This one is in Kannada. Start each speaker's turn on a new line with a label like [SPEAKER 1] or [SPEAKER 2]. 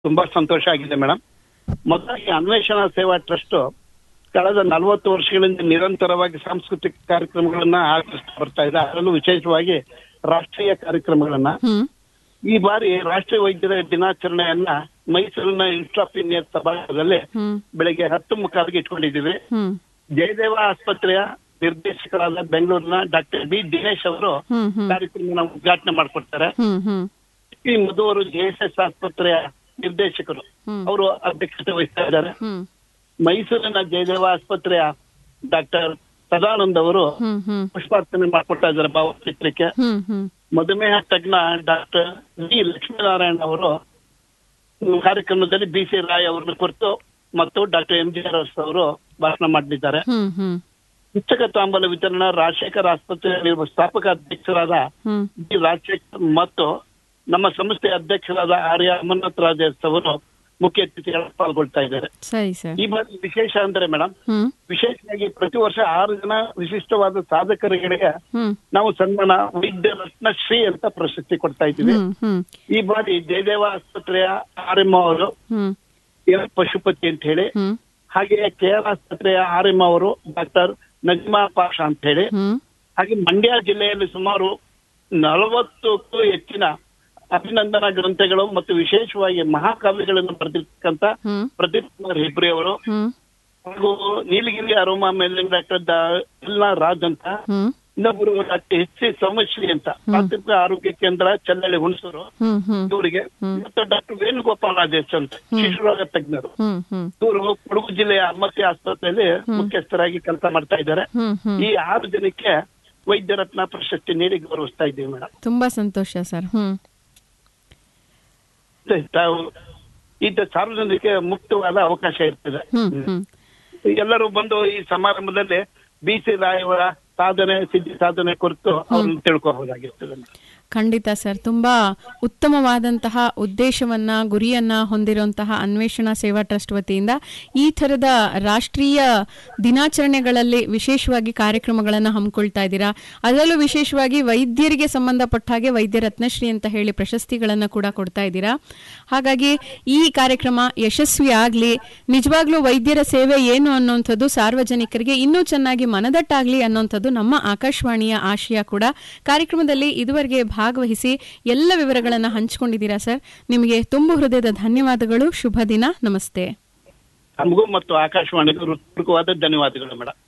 [SPEAKER 1] ತುಂಬಾ ಸಂತೋಷ ಆಗಿದೆ ಮೇಡಮ್ ಮೊದಲಾಗಿ ಅನ್ವೇಷಣಾ ಸೇವಾ ಟ್ರಸ್ಟ್ ಕಳೆದ ನಲವತ್ತು ವರ್ಷಗಳಿಂದ ನಿರಂತರವಾಗಿ ಸಾಂಸ್ಕೃತಿಕ ಕಾರ್ಯಕ್ರಮಗಳನ್ನ ಆಚರಿಸ್ತಾ ಬರ್ತಾ ಇದೆ ಅದರಲ್ಲೂ ವಿಶೇಷವಾಗಿ ರಾಷ್ಟ್ರೀಯ ಕಾರ್ಯಕ್ರಮಗಳನ್ನ
[SPEAKER 2] ಹ್ಮ್
[SPEAKER 1] ಈ ಬಾರಿ ರಾಷ್ಟ್ರೀಯ ವೈದ್ಯರ ದಿನಾಚರಣೆಯನ್ನ ಮೈಸೂರಿನ ಇನ್ಸ್ಟಿಟ್ಯೂಟ್ ಆಫ್ ಇಂಜಿನಿಯರ್ ಸಭಾಂಗಣದಲ್ಲಿ
[SPEAKER 2] ಹ್ಮ್
[SPEAKER 1] ಬೆಳಿಗ್ಗೆ ಹತ್ತು ಮುಕ್ಕಾಲಿಗೆ ಇಟ್ಕೊಂಡಿದ್ದೀವಿ
[SPEAKER 2] ಹ್ಮ್
[SPEAKER 1] ಜಯದೇವ ಆಸ್ಪತ್ರೆಯ ನಿರ್ದೇಶಕರಾದ ಬೆಂಗಳೂರಿನ ಡಾಕ್ಟರ್ ಬಿ ದಿನೇಶ್ ಅವರು
[SPEAKER 2] ಹ್ಮ್ ಹ್ಮ್
[SPEAKER 1] ಕಾರ್ಯಕ್ರಮ ಉದ್ಘಾಟನೆ ಮಾಡ್ಕೊಡ್ತಾರೆ
[SPEAKER 2] ಹ್ಮ್ ಹ್ಮ್
[SPEAKER 1] ಈ ಮಧು ಅವರು ಜೆಎಸ್ಎಸ್ ಆಸ್ಪತ್ರೆಯ ನಿರ್ದೇಶಕರು
[SPEAKER 2] ಹ್ಮ್.
[SPEAKER 1] ಅವರು ಅಧ್ಯಕ್ಷತೆ ವಹಿಸ್ತಾ ಇದ್ದಾರೆ
[SPEAKER 2] ಹ್ಮ್
[SPEAKER 1] ಮೈಸೂರಿನ ಜಯದೇವ ಆಸ್ಪತ್ರೆಯ ಡಾಕ್ಟರ್ ಸದಾನಂದ್ ಅವರು
[SPEAKER 2] ಹ್ಮ್ ಹ್ಮ್
[SPEAKER 1] ಪುಷ್ಪಾರ್ಚನೆ ಮಾಡ್ಕೊಡ್ತಾ ಇದ್ದಾರೆ ಭಾವಚಿತ್ರಕ್ಕೆ
[SPEAKER 2] ಹ್ಮ್ ಹ್ಮ್
[SPEAKER 1] ಮಧುಮೇಹ ತಜ್ಞ ಡಾಕ್ಟರ್ ವಿ ಲಕ್ಷ್ಮೀನಾರಾಯಣ ಅವರು ಈ ಕಾರ್ಯಕ್ರಮದಲ್ಲಿ ಬಿ ಸಿ ರಾಯ್ ಅವರನ್ನು ಕುರಿತು ಮತ್ತು ಡಾಕ್ಟರ್ ಎಂ ಜಿ ಆರ್ ಅವರು ಭಾಷಣ ಮಾಡಲಿದ್ದಾರೆ
[SPEAKER 2] ಹ್ಮ್ ಹ್ಮ್
[SPEAKER 1] ಪುಸ್ತಕ ತಾಂಬೂಲ ವಿತರಣಾ ರಾಜಶೇಖರ್ ಆಸ್ಪತ್ರೆಯಲ್ಲಿರುವ ಸ್ಥಾಪಕ ಅಧ್ಯಕ್ಷರಾದ
[SPEAKER 2] ಹ್ಮ್
[SPEAKER 1] ಬಿ ರಾಜಶೇಖರ್ ಮತ್ತು ನಮ್ಮ ಸಂಸ್ಥೆಯ ಅಧ್ಯಕ್ಷರಾದ ಆರ್ಯ ಅಮರನಾಥ್ ರಾಜೇಶ್ ಅವರು ಮುಖ್ಯ ಅತಿಥಿಗಳು ಪಾಲ್ಗೊಳ್ತಾ ಇದ್ದಾರೆ
[SPEAKER 2] ಸರಿ ಸರ್
[SPEAKER 1] ಈ ಬಾರಿ ವಿಶೇಷ ಅಂದ್ರೆ ಮೇಡಮ್
[SPEAKER 2] ಹ್ಮ್
[SPEAKER 1] ವಿಶೇಷವಾಗಿ ಪ್ರತಿ ವರ್ಷ ಆರು ಜನ ವಿಶಿಷ್ಟವಾದ ಸಾಧಕರಿಗೆ
[SPEAKER 2] ಹ್ಮ್
[SPEAKER 1] ನಾವು ಸನ್ಮಾನ ವೈದ್ಯ ರತ್ನಶ್ರೀ ಅಂತ ಪ್ರಶಸ್ತಿ ಕೊಡ್ತಾ ಇದ್ದೀವಿ
[SPEAKER 2] ಹ್ಮ್ ಹ್ಮ್
[SPEAKER 1] ಈ ಬಾರಿ ಜಯದೇವ ಆಸ್ಪತ್ರೆಯ ಆರ್ ಎಂ ಅವರು
[SPEAKER 2] ಹ್ಮ್
[SPEAKER 1] ಎಲ್ ಪಶುಪತಿ ಅಂತ ಹೇಳಿ
[SPEAKER 2] ಹ್ಮ್
[SPEAKER 1] ಹಾಗೆ ಕೆ ಆರ್ ಆಸ್ಪತ್ರೆಯ ಆರ್ ಎಂ ಅವರು ಡಾಕ್ಟರ್ ನಜ್ಮಾ ಪಾಷಾ ಅಂತ ಹೇಳಿ
[SPEAKER 2] ಹ್ಮ್
[SPEAKER 1] ಹಾಗೆ ಮಂಡ್ಯ ಜಿಲ್ಲೆಯಲ್ಲಿ ಸುಮಾರು ನಲವತ್ತಕ್ಕೂ ಹೆಚ್ಚಿನ ಅಭಿನಂದನಾ ಗ್ರಂಥಗಳು ಮತ್ತು ವಿಶೇಷವಾಗಿ ಮಹಾಕಾವ್ಯಗಳನ್ನು ಬರೆದಿರ್ತಕ್ಕಂಥ
[SPEAKER 2] ಹ್ಮ್
[SPEAKER 1] ಪ್ರದೀಪ್ ಕುಮಾರ್ ಹೆಬ್ರಿ ಅವರು
[SPEAKER 2] ಹ್ಮ್
[SPEAKER 1] ಹಾಗೂ ನೀಲಗಿರಿ ಅರೋಮಾ ಮೇಲೆ ಡಾಕ್ಟರ್ ಎಲ್ಲ ರಾಜ್ ಅಂತ
[SPEAKER 2] ಹ್ಮ್
[SPEAKER 1] ಇನ್ನೊಬ್ಬರು ಡಾಕ್ಟರ್ ಎಚ್ ಸಿ ಸೋಮೇಶ್ವರಿ ಅಂತ ಪ್ರಾಥಮಿಕ ಆರೋಗ್ಯ ಕೇಂದ್ರ ಚಲ್ಲಳ್ಳಿ ಹುಣಸೂರು
[SPEAKER 2] ಹ್ಮ್ ಹ್ಮ್
[SPEAKER 1] ಇವರಿಗೆ ಮತ್ತು ಡಾಕ್ಟರ್ ವೇಣುಗೋಪಾಲ್ ರಾಜೇಶ್ ಅಂತ ಶಿಶುರೋಗ ತಜ್ಞರು
[SPEAKER 2] ಹ್ಮ್ ಹ್ಮ್
[SPEAKER 1] ಇವರು ಕೊಡಗು ಜಿಲ್ಲೆಯ ಅಮ್ಮತ್ತಿ ಆಸ್ಪತ್ರೆಯಲ್ಲಿ ಮುಖ್ಯಸ್ಥರಾಗಿ ಕೆಲಸ ಮಾಡ್ತಾ ಇದ್ದಾರೆ
[SPEAKER 2] ಹ್ಮ್ ಹ್ಮ್
[SPEAKER 1] ಈ ಆರು ಜನಕ್ಕೆ ವೈದ್ಯ ರತ್ನ ಪ್ರಶಸ್ತಿ ನೀಡಿ ಗೌರವಿಸ್ತಾ ಇದ್ದೀವಿ ಮೇಡಮ್
[SPEAKER 2] ತುಂಬಾ ಸಂತೋಷ ಸರ್ ಹ್ಮ್
[SPEAKER 1] ತಾವು ಇದು ಸಾರ್ವಜನಿಕ ಮುಕ್ತವಾದ ಅವಕಾಶ ಇರ್ತದೆ
[SPEAKER 2] ಹ್ಮ್ ಹ್ಮ್
[SPEAKER 1] ಎಲ್ಲರೂ ಬಂದು ಈ ಸಮಾರಂಭದಲ್ಲಿ ಬಿ ಸಿ ರಾಯ್ ಅವರ ಸಾಧನೆ ಸಿದ್ಧಿ ಸಾಧನೆ ಕುರಿತು ಅವ್ರನ್ನ ತಿಳ್ಕೋಬಹುದಾಗಿರ್ತದೆ
[SPEAKER 2] ಖಂಡಿತ ಸರ್ ತುಂಬಾ ಉತ್ತಮವಾದಂತಹ ಉದ್ದೇಶವನ್ನ ಗುರಿಯನ್ನ ಹೊಂದಿರುವಂತಹ ಅನ್ವೇಷಣಾ ಸೇವಾ ಟ್ರಸ್ಟ್ ವತಿಯಿಂದ ಈ ಥರದ ರಾಷ್ಟ್ರೀಯ ದಿನಾಚರಣೆಗಳಲ್ಲಿ ವಿಶೇಷವಾಗಿ ಕಾರ್ಯಕ್ರಮಗಳನ್ನು ಹಮ್ಮಿಕೊಳ್ತಾ ಇದ್ದೀರಾ ಅದರಲ್ಲೂ ವಿಶೇಷವಾಗಿ ವೈದ್ಯರಿಗೆ ಸಂಬಂಧಪಟ್ಟ ಹಾಗೆ ವೈದ್ಯ ರತ್ನಶ್ರೀ ಅಂತ ಹೇಳಿ ಪ್ರಶಸ್ತಿಗಳನ್ನು ಕೂಡ ಕೊಡ್ತಾ ಇದ್ದೀರಾ ಹಾಗಾಗಿ ಈ ಕಾರ್ಯಕ್ರಮ ಯಶಸ್ವಿ ಆಗಲಿ ನಿಜವಾಗ್ಲೂ ವೈದ್ಯರ ಸೇವೆ ಏನು ಅನ್ನುವಂಥದ್ದು ಸಾರ್ವಜನಿಕರಿಗೆ ಇನ್ನೂ ಚೆನ್ನಾಗಿ ಮನದಟ್ಟಾಗಲಿ ಅನ್ನುವಂಥದ್ದು ನಮ್ಮ ಆಕಾಶವಾಣಿಯ ಆಶಯ ಕೂಡ ಕಾರ್ಯಕ್ರಮದಲ್ಲಿ ಇದುವರೆಗೆ ಭಾಗವಹಿಸಿ ಎಲ್ಲ ವಿವರಗಳನ್ನು ಹಂಚಿಕೊಂಡಿದ್ದೀರಾ ಸರ್ ನಿಮಗೆ ತುಂಬು ಹೃದಯದ ಧನ್ಯವಾದಗಳು ಶುಭ ದಿನ ನಮಸ್ತೆ
[SPEAKER 1] ನಮಗೂ ಮತ್ತು ಆಕಾಶವಾಣಿಗೂ ಹೃತ್ಪೂರ್ವಕವಾದ ಧನ್ಯವಾದಗಳು ಮೇಡಮ್